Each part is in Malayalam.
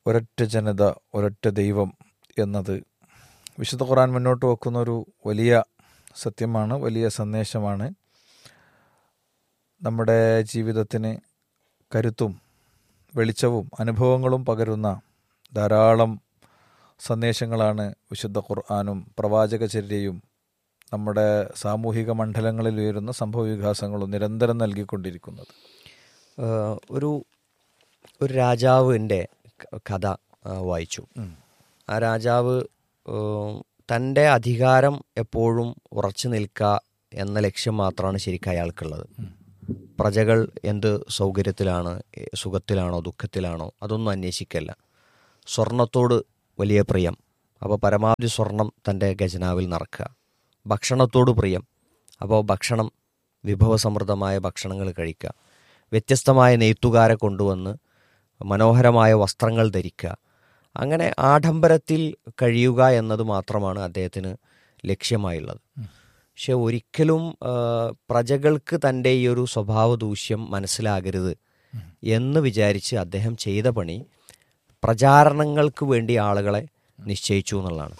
ഒരൊറ്റ ജനത ഒരൊറ്റ ദൈവം എന്നത് വിശുദ്ധ ഖുർആൻ മുന്നോട്ട് വെക്കുന്ന ഒരു വലിയ സത്യമാണ് വലിയ സന്ദേശമാണ് നമ്മുടെ ജീവിതത്തിന് കരുത്തും വെളിച്ചവും അനുഭവങ്ങളും പകരുന്ന ധാരാളം സന്ദേശങ്ങളാണ് വിശുദ്ധ ഖുർആാനും പ്രവാചകചര്യയും നമ്മുടെ സാമൂഹിക മണ്ഡലങ്ങളിൽ ഉയരുന്ന സംഭവ വികാസങ്ങളും നിരന്തരം നൽകിക്കൊണ്ടിരിക്കുന്നത് ഏഹ് ഒരു ഒരു രാജാവിൻ്റെ ക- കഥ ആ, വായിച്ചു ആ രാജാവ് ഏഹ് തൻ്റെ അധികാരം എപ്പോഴും ഉറച്ചു നിൽക്കുക എന്ന ലക്ഷ്യം മാത്രമാണ് ശരിക്കും അയാൾക്കുള്ളത് പ്രജകൾ എന്ത് സൗകര്യത്തിലാണ് ഏ, സുഖത്തിലാണോ ദുഃഖത്തിലാണോ അതൊന്നും അന്വേഷിക്കല്ല സ്വർണത്തോട് വലിയ പ്രിയം അപ്പോൾ പരമാവധി സ്വർണം തൻ്റെ ഖജനാവിൽ നിറക്കുക ഭക്ഷണത്തോട് പ്രിയം അപ്പോൾ ഭക്ഷണം വിഭവസമൃദ്ധമായ ഭക്ഷണങ്ങൾ കഴിക്കുക വ്യത്യസ്തമായ നെയ്ത്തുകാരെ കൊണ്ടുവന്ന് മനോഹരമായ വസ്ത്രങ്ങൾ ധരിക്കുക അങ്ങനെ ആഡംബരത്തിൽ കഴിയുക എന്നത് മാത്രമാണ് അദ്ദേഹത്തിന് ലക്ഷ്യമായുള്ളത് പക്ഷെ ഒരിക്കലും ആ, പ്രജകൾക്ക് തൻ്റെ ഈ ഒരു സ്വഭാവ ദൂഷ്യം മനസ്സിലാകരുത് എന്ന് വിചാരിച്ച് അദ്ദേഹം ചെയ്ത പണി പ്രചാരണങ്ങൾക്ക് വേണ്ടി ആളുകളെ നിശ്ചയിച്ചു എന്നുള്ളതാണ്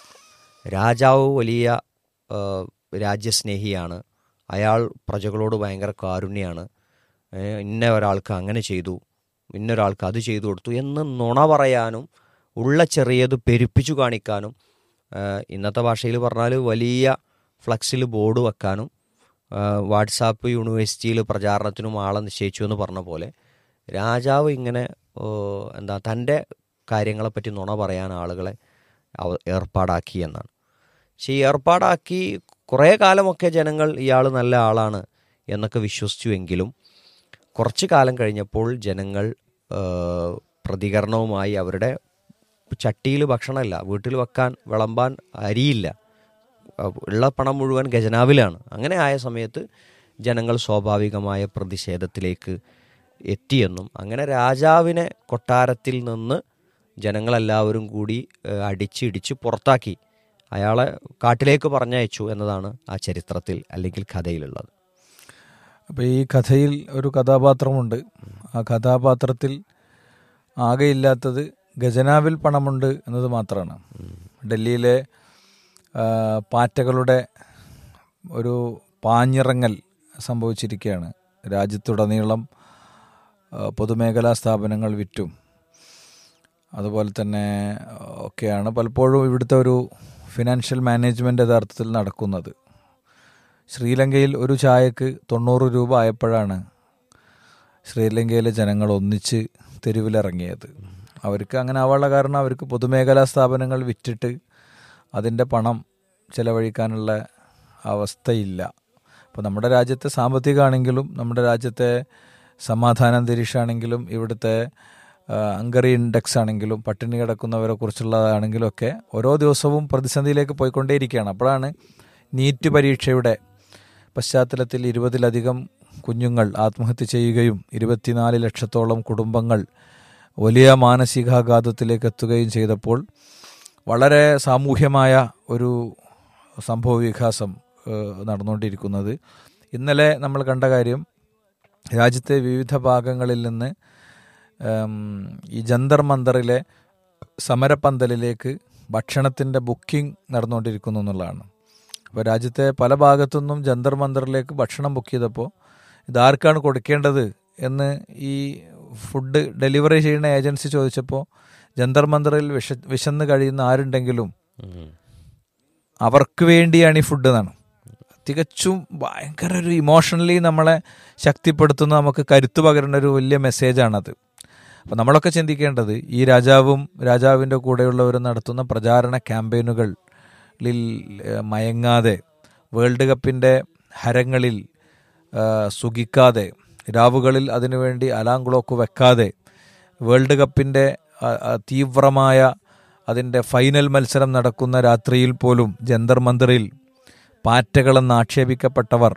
രാജാവ് വലിയ ആ, രാജ്യസ്നേഹിയാണ് അയാൾ പ്രജകളോട് ഭയങ്കര കാരുണ്യാണ് ഏ, ഇന്ന ഒരാൾക്ക് അങ്ങനെ ചെയ്തു ഇന്നൊരാൾക്ക് അത് ചെയ്തു കൊടുത്തു എന്ന് നുണ പറയാനും ഉള്ള ചെറിയത് പെരുപ്പിച്ചു കാണിക്കാനും ആ, ഇന്നത്തെ ഭാഷയിൽ പറഞ്ഞാൽ വലിയ ഫ്ലക്സിൽ ബോർഡ് വെക്കാനും ആ, വാട്സാപ്പ് യൂണിവേഴ്സിറ്റിയിൽ പ്രചാരണത്തിനും ആളെ നിശ്ചയിച്ചു എന്ന് പറഞ്ഞ പോലെ രാജാവ് ഇങ്ങനെ ഓ, എന്താ തൻ്റെ കാര്യങ്ങളെപ്പറ്റി നുണ പറയാൻ ആളുകളെ അവ- ഏർപ്പാടാക്കി എന്നാണ് പക്ഷേ ഈ ഏർപ്പാടാക്കി കുറേ കാലമൊക്കെ ജനങ്ങൾ ഇയാൾ നല്ല ആളാണ് എന്നൊക്കെ വിശ്വസിച്ചുവെങ്കിലും കുറച്ച് കാലം കഴിഞ്ഞപ്പോൾ ജനങ്ങൾ ആ, പ്രതികരണവുമായി അവരുടെ ചട്ടിയിൽ ഭക്ഷണമില്ല വീട്ടിൽ വെക്കാൻ വിളമ്പാൻ അരിയില്ല ആ, ഉള്ള പണം മുഴുവൻ ഖജനാവിലാണ് അങ്ങനെ ആയ സമയത്ത് ജനങ്ങൾ സ്വാഭാവികമായ പ്രതിഷേധത്തിലേക്ക് എത്തിയെന്നും അങ്ങനെ രാജാവിനെ കൊട്ടാരത്തിൽ നിന്ന് ജനങ്ങളെല്ലാവരും കൂടി ഏഹ്, അടിച്ചിടിച്ച് പുറത്താക്കി അയാളെ കാട്ടിലേക്ക് പറഞ്ഞയച്ചു എന്നതാണ് ആ ചരിത്രത്തിൽ അല്ലെങ്കിൽ കഥയിലുള്ളത് അപ്പോൾ ഈ കഥയിൽ ഒരു കഥാപാത്രമുണ്ട് ആ കഥാപാത്രത്തിൽ ആകെയില്ലാത്തത് ഖജനാവിൽ പണമുണ്ട് എന്നത് മാത്രമാണ് ഡൽഹിയിലെ ആ, പാറ്റകളുടെ ഒരു പാഞ്ഞിറങ്ങൽ സംഭവിച്ചിരിക്കുകയാണ് രാജ്യത്തുടനീളം ആ, പൊതുമേഖലാ സ്ഥാപനങ്ങൾ വിറ്റും അതുപോലെ തന്നെ ആ, ഒക്കെയാണ് പലപ്പോഴും ഇവിടുത്തെ ഒരു ഫിനാൻഷ്യൽ മാനേജ്മെൻ്റ് യഥാർത്ഥത്തിൽ നടക്കുന്നത് ശ്രീലങ്കയിൽ ഒരു ചായക്ക് തൊണ്ണൂറ് രൂപ ആയപ്പോഴാണ് ശ്രീലങ്കയിലെ ജനങ്ങൾ ഒന്നിച്ച് തെരുവിലിറങ്ങിയത് അവർക്ക് അങ്ങനെ ആവാനുള്ള കാരണം അവർക്ക് പൊതുമേഖലാ സ്ഥാപനങ്ങൾ വിറ്റിട്ട് അതിൻ്റെ പണം ചെലവഴിക്കാനുള്ള അവസ്ഥയില്ല അപ്പോൾ നമ്മുടെ രാജ്യത്തെ സാമ്പത്തികമാണെങ്കിലും നമ്മുടെ രാജ്യത്തെ സമാധാന അന്തരീക്ഷമാണെങ്കിലും ഇവിടുത്തെ ആ, അങ്കറി ഇൻഡെക്സ് ആണെങ്കിലും പട്ടിണി കിടക്കുന്നവരെ കുറിച്ചുള്ളതാണെങ്കിലും ഒക്കെ ഓരോ ദിവസവും പ്രതിസന്ധിയിലേക്ക് പോയിക്കൊണ്ടേയിരിക്കുകയാണ് അപ്പോഴാണ് നീറ്റ് പരീക്ഷയുടെ പശ്ചാത്തലത്തിൽ ഇരുപതിലധികം കുഞ്ഞുങ്ങൾ ആത്മഹത്യ ചെയ്യുകയും ഇരുപത്തിനാല് ലക്ഷത്തോളം കുടുംബങ്ങൾ വലിയ മാനസികാഘാതത്തിലേക്ക് എത്തുകയും ചെയ്തപ്പോൾ വളരെ സാമൂഹ്യമായ ഒരു സംഭവ വികാസം ഏഹ്, നടന്നുകൊണ്ടിരിക്കുന്നത് ഇന്നലെ നമ്മൾ കണ്ട കാര്യം രാജ്യത്തെ വിവിധ ഭാഗങ്ങളിൽ നിന്ന് ഉം, ഈ ജന്തർ മന്ദറിലെ സമരപ്പന്തലിലേക്ക് ഭക്ഷണത്തിൻ്റെ ബുക്കിംഗ് നടന്നുകൊണ്ടിരിക്കുന്നു എന്നുള്ളതാണ് അപ്പോൾ രാജ്യത്തെ പല ഭാഗത്തുനിന്നും ജന്തർ മന്ദറിലേക്ക് ഭക്ഷണം ബുക്ക് ചെയ്തപ്പോൾ ഇതാർക്കാണ് കൊടുക്കേണ്ടത് എന്ന് ഈ ഫുഡ് ഡെലിവറി ചെയ്യുന്ന ഏജൻസി ചോദിച്ചപ്പോൾ ജന്തർ മന്ദറിൽ വിഷ വിശന്ന് കഴിയുന്ന ആരുണ്ടെങ്കിലും അവർക്ക് വേണ്ടിയാണ് ഈ ഫുഡ് എന്നാണ് തികച്ചും ഭയങ്കര ഒരു ഇമോഷണലി നമ്മളെ ശക്തിപ്പെടുത്തുന്ന നമുക്ക് കരുത്ത് പകരുന്ന ഒരു വലിയ മെസ്സേജാണത് അപ്പം നമ്മളൊക്കെ ചിന്തിക്കേണ്ടത് ഈ രാജാവും രാജാവിൻ്റെ കൂടെയുള്ളവരും നടത്തുന്ന പ്രചാരണ ക്യാമ്പയിനുകളിൽ ഏഹ്, മയങ്ങാതെ വേൾഡ് കപ്പിൻ്റെ ഹരങ്ങളിൽ ആ, സുഖിക്കാതെ രാവുകളിൽ അതിനുവേണ്ടി അലാം ക്ലോക്ക് വെക്കാതെ വേൾഡ് കപ്പിൻ്റെ ആ, ആ, തീവ്രമായ അതിൻ്റെ ഫൈനൽ മത്സരം നടക്കുന്ന രാത്രിയിൽ പോലും ജന്തർ മന്ദിറിൽ പാറ്റകളെന്ന് ആക്ഷേപിക്കപ്പെട്ടവർ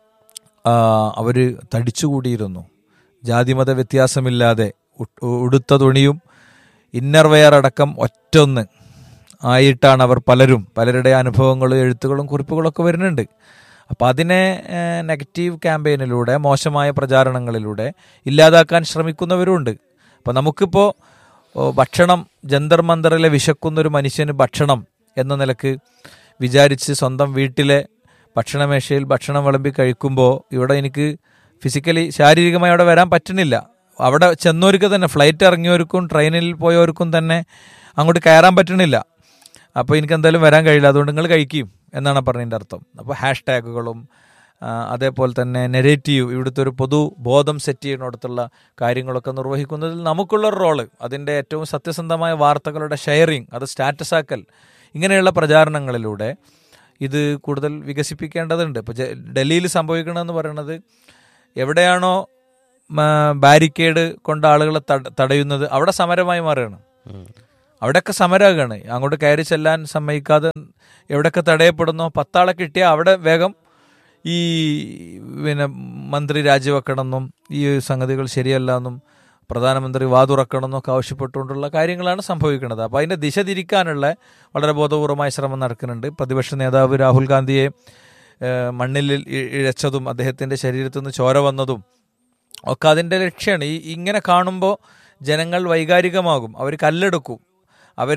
അവർ തടിച്ചുകൂടിയിരുന്നു ജാതിമത വ്യത്യാസമില്ലാതെ ഉ- ഉടുത്ത തുണിയും ഇന്നർ വെയർ അടക്കം ഒറ്റൊന്ന് ആയിട്ടാണ് അവർ പലരും പലരുടെ അനുഭവങ്ങളും എഴുത്തുകളും കുറിപ്പുകളൊക്കെ വരുന്നുണ്ട് അപ്പം അതിനെ ഏഹ്, നെഗറ്റീവ് ക്യാമ്പയിനിലൂടെ മോശമായ പ്രചാരണങ്ങളിലൂടെ ഇല്ലാതാക്കാൻ ശ്രമിക്കുന്നവരുമുണ്ട് അപ്പം നമുക്കിപ്പോൾ ഓ, ഭക്ഷണം ജന്തർ മന്ദറിലെ വിശക്കുന്നൊരു മനുഷ്യന് ഭക്ഷണം എന്ന നിലക്ക് വിചാരിച്ച് സ്വന്തം വീട്ടിലെ ഭക്ഷണമേശയിൽ ഭക്ഷണം വിളമ്പി കഴിക്കുമ്പോൾ ഇവിടെ എനിക്ക് ഫിസിക്കലി ശാരീരികമായി അവിടെ വരാൻ പറ്റുന്നില്ല അവിടെ ചെന്നവർക്ക് തന്നെ ഫ്ലൈറ്റ് ഇറങ്ങിയവർക്കും ട്രെയിനിൽ പോയവർക്കും തന്നെ അങ്ങോട്ട് കയറാൻ പറ്റണില്ല അപ്പോൾ എനിക്ക് എന്തായാലും വരാൻ കഴിയില്ല അതുകൊണ്ട് നിങ്ങൾ കഴിക്കും എന്നാണ് പറഞ്ഞതിൻ്റെ അർത്ഥം അപ്പോൾ ഹാഷ് ടാഗുകളും അതേപോലെ തന്നെ നെഗറ്റീവ് ഇവിടുത്തെ ഒരു പൊതു ബോധം സെറ്റ് ചെയ്യുന്നിടത്തുള്ള കാര്യങ്ങളൊക്കെ നിർവഹിക്കുന്നതിൽ നമുക്കുള്ളൊരു റോള് അതിൻ്റെ ഏറ്റവും സത്യസന്ധമായ വാർത്തകളുടെ ഷെയറിങ് അത് സ്റ്റാറ്റസ് ആക്കൽ ഇങ്ങനെയുള്ള പ്രചാരണങ്ങളിലൂടെ ഇത് കൂടുതൽ വികസിപ്പിക്കേണ്ടതുണ്ട് ഇപ്പോൾ ഡൽഹിയിൽ സംഭവിക്കണമെന്ന് പറയുന്നത് എവിടെയാണോ ബാരിക്കേഡ് കൊണ്ട് ആളുകളെ തട- തടയുന്നത് അവിടെ സമരമായി മാറുകയാണ് അവിടെയൊക്കെ സമരമാകാണ് അങ്ങോട്ട് കയറി ചെല്ലാൻ സമ്മതിക്കാതെ എവിടെയൊക്കെ തടയപ്പെടുന്നോ പത്താളെ കിട്ടിയാൽ അവിടെ വേഗം ഈ പിന്നെ മന്ത്രി രാജിവെക്കണമെന്നും ഈ സംഗതികൾ ശരിയല്ല എന്നും പ്രധാനമന്ത്രി വാതുറക്കണം എന്നൊക്കെ ആവശ്യപ്പെട്ടുകൊണ്ടുള്ള കാര്യങ്ങളാണ് സംഭവിക്കുന്നത് അപ്പോൾ അതിൻ്റെ ദിശ തിരിക്കാനുള്ള വളരെ ബോധപൂർവമായ ശ്രമം നടക്കുന്നുണ്ട് പ്രതിപക്ഷ നേതാവ് രാഹുൽ ഗാന്ധിയെ ഏഹ്, മണ്ണിൽ ഇ- ഇഴച്ചതും അദ്ദേഹത്തിൻ്റെ ശരീരത്തിൽ നിന്ന് ചോര വന്നതും ഒക്കെ അതിൻ്റെ ലക്ഷ്യമാണ് ഈ ഇങ്ങനെ കാണുമ്പോൾ ജനങ്ങൾ വൈകാരികമാകും അവർ കല്ലെടുക്കും അവർ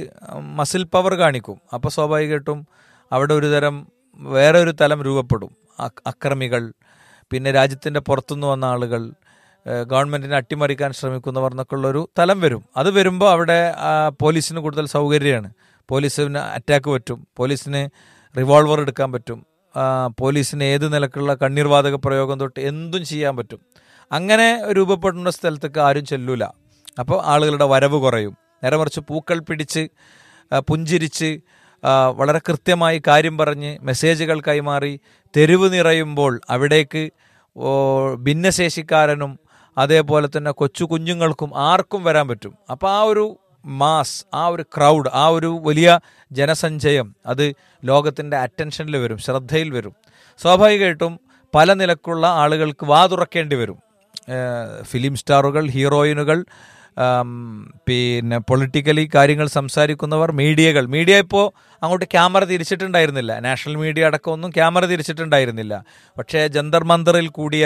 മസിൽ പവർ കാണിക്കും അപ്പോൾ സ്വാഭാവികമായിട്ടും അവിടെ ഒരു തരം വേറെ ഒരു തലം രൂപപ്പെടും അ- അക്രമികൾ പിന്നെ രാജ്യത്തിൻ്റെ പുറത്തുനിന്ന് വന്ന ആളുകൾ ഏഹ് ഗവൺമെന്റിനെ അട്ടിമറിക്കാൻ ശ്രമിക്കുന്നവർ എന്നൊക്കെ ഉള്ളൊരു തലം വരും അത് വരുമ്പോൾ അവിടെ ആ, പോലീസിന് കൂടുതൽ സൗകര്യമാണ് പോലീസിന് അറ്റാക്ക് പറ്റും പോലീസിന് റിവോൾവർ എടുക്കാൻ പറ്റും ആ, പോലീസിന് ഏത് നിലക്കുള്ള കണ്ണീർവാതക പ്രയോഗം തൊട്ട് എന്തും ചെയ്യാൻ പറ്റും അങ്ങനെ രൂപപ്പെടുന്ന സ്ഥലത്തേക്ക് ആരും ചെല്ലൂല അപ്പോൾ ആളുകളുടെ വരവ് കുറയും നേരെ മറിച്ച് പൂക്കൾ പിടിച്ച് ആ, പുഞ്ചിരിച്ച് ആ, വളരെ കൃത്യമായി കാര്യം പറഞ്ഞ് മെസ്സേജുകൾ കൈമാറി തെരുവ് നിറയുമ്പോൾ അവിടേക്ക് ഓ, ഭിന്നശേഷിക്കാരനും അതേപോലെ തന്നെ കൊച്ചു കുഞ്ഞുങ്ങൾക്കും ആർക്കും വരാൻ പറ്റും അപ്പോൾ ആ ഒരു മാസ് ആ ഒരു ക്രൗഡ് ആ ഒരു വലിയ ജനസഞ്ചയം അത് ലോകത്തിൻ്റെ അറ്റൻഷനിൽ വരും ശ്രദ്ധയിൽ വരും സ്വാഭാവികമായിട്ടും പല നിലക്കുള്ള ആളുകൾക്ക് വാതുറക്കേണ്ടി വരും ഏഹ് ഫിലിം സ്റ്റാറുകൾ ഹീറോയിനുകൾ ആം, പിന്നെ പൊളിറ്റിക്കലി കാര്യങ്ങൾ സംസാരിക്കുന്നവർ മീഡിയകൾ മീഡിയ ഇപ്പോൾ അങ്ങോട്ട് ക്യാമറ തിരിച്ചിട്ടുണ്ടായിരുന്നില്ല നാഷണൽ മീഡിയ അടക്കം ഒന്നും ക്യാമറ തിരിച്ചിട്ടുണ്ടായിരുന്നില്ല പക്ഷേ ജന്തർ മന്ദറിൽ കൂടിയ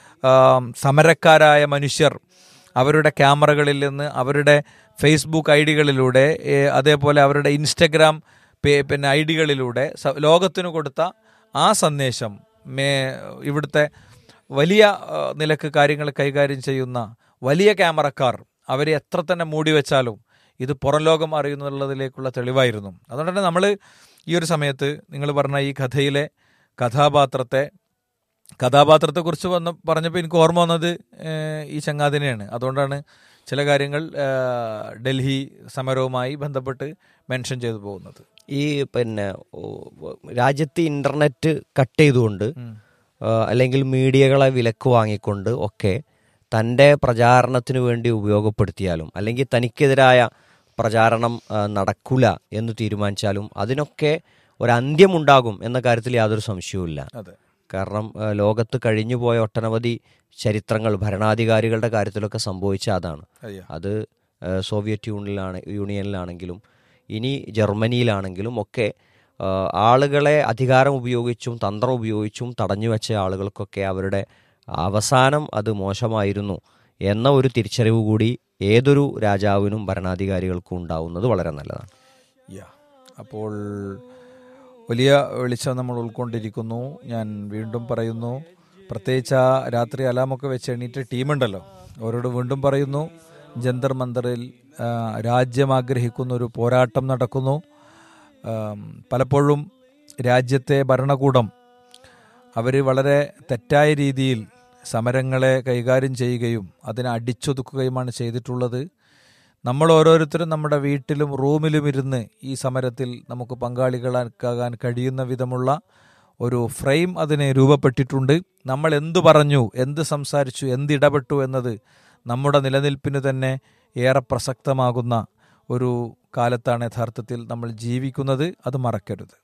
ആം, സമരക്കാരായ മനുഷ്യർ അവരുടെ ക്യാമറകളിൽ നിന്ന് അവരുടെ ഫേസ്ബുക്ക് ഐ ഡികളിലൂടെ അതേപോലെ അവരുടെ ഇൻസ്റ്റഗ്രാം പേ- പിന്നെ ഐ ഡികളിലൂടെ സ- ലോകത്തിന് കൊടുത്ത ആ സന്ദേശം മേ ഇവിടുത്തെ വലിയ ആ, നിലക്ക് കാര്യങ്ങൾ കൈകാര്യം ചെയ്യുന്ന വലിയ ക്യാമറക്കാർ അവരെ എത്ര തന്നെ മൂടി വെച്ചാലും ഇത് പുറം ലോകം അറിയുന്നുള്ളതിലേക്കുള്ള തെളിവായിരുന്നു അതുകൊണ്ട് തന്നെ നമ്മൾ ഈ ഒരു സമയത്ത് നിങ്ങൾ പറഞ്ഞ ഈ കഥയിലെ കഥാപാത്രത്തെ കഥാപാത്രത്തെക്കുറിച്ച് വന്ന് പറഞ്ഞപ്പോൾ എനിക്ക് ഓർമ്മ വന്നത് ഏഹ്, ഈ ചങ്ങാതിനെയാണ് അതുകൊണ്ടാണ് ചില കാര്യങ്ങൾ ഏഹ്, ഡൽഹി സമരവുമായി ബന്ധപ്പെട്ട് മെൻഷൻ ചെയ്തു പോകുന്നത് ഈ പിന്നെ ഓ, രാജ്യത്ത് ഇന്റർനെറ്റ് കട്ട് ചെയ്തുകൊണ്ട് ആ, അല്ലെങ്കിൽ മീഡിയകളെ വിലക്ക് വാങ്ങിക്കൊണ്ട് ഒക്കെ തൻ്റെ പ്രചാരണത്തിന് വേണ്ടി ഉപയോഗപ്പെടുത്തിയാലും അല്ലെങ്കിൽ തനിക്കെതിരായ പ്രചാരണം ആ, നടക്കില്ല എന്ന് തീരുമാനിച്ചാലും അതിനൊക്കെ ഒരു അന്ത്യമുണ്ടാകും എന്ന കാര്യത്തിൽ യാതൊരു സംശയവുമില്ല അതെ കാരണം ആ, ലോകത്ത് കഴിഞ്ഞുപോയ ഒട്ടനവധി ചരിത്രങ്ങൾ ഭരണാധികാരികളുടെ കാര്യത്തിലൊക്കെ സംഭവിച്ച അതാണ് അയ്യോ അത് ആ, സോവിയറ്റ് യൂണിയനിലാണ് യൂണിയനിലാണെങ്കിലും ഇനി ജർമ്മനിയിലാണെങ്കിലും ഒക്കെ ആ, ആളുകളെ അധികാരം ഉപയോഗിച്ചും തന്ത്രം ഉപയോഗിച്ചും തടഞ്ഞു വെച്ച ആളുകൾക്കൊക്കെ അവരുടെ അവസാനം അത് മോശമായിരുന്നു എന്ന ഒരു തിരിച്ചറിവ് കൂടി ഏതൊരു രാജാവിനും ഭരണാധികാരികൾക്കും ഉണ്ടാവുന്നത് വളരെ നല്ലതാണ് യാ അപ്പോൾ വലിയ വെളിച്ചം നമ്മൾ ഉൾക്കൊണ്ടിരിക്കുന്നു ഞാൻ വീണ്ടും പറയുന്നു പ്രത്യേകിച്ച് ആ രാത്രി അലാമൊക്കെ വെച്ച് എണീറ്റ് ടീമുണ്ടല്ലോ അവരോട് വീണ്ടും പറയുന്നു ജന്തർ മന്ദറിൽ ആ, രാജ്യം ആഗ്രഹിക്കുന്ന ഒരു പോരാട്ടം നടക്കുന്നു ആം, പലപ്പോഴും രാജ്യത്തെ ഭരണകൂടം അവർ വളരെ തെറ്റായ രീതിയിൽ സമരങ്ങളെ കൈകാര്യം ചെയ്യുകയും അതിനെ അടിച്ചൊതുക്കുകയുമാണ് ചെയ്തിട്ടുള്ളത് നമ്മൾ ഓരോരുത്തരും നമ്മുടെ വീട്ടിലും റൂമിലും ഇരുന്ന് ഈ സമരത്തിൽ നമുക്ക് പങ്കാളികളാക്കാൻ കഴിയുന്ന വിധമുള്ള ഒരു ഫ്രെയിം അതിന് രൂപപ്പെട്ടിട്ടുണ്ട് നമ്മൾ എന്തു പറഞ്ഞു എന്ത് സംസാരിച്ചു എന്തിടപെട്ടു എന്നത് നമ്മുടെ നിലനിൽപ്പിന് തന്നെ ഏറെ പ്രസക്തമാകുന്ന ഒരു കാലത്താണ് യഥാർത്ഥത്തിൽ നമ്മൾ ജീവിക്കുന്നത് അത് മറക്കരുത്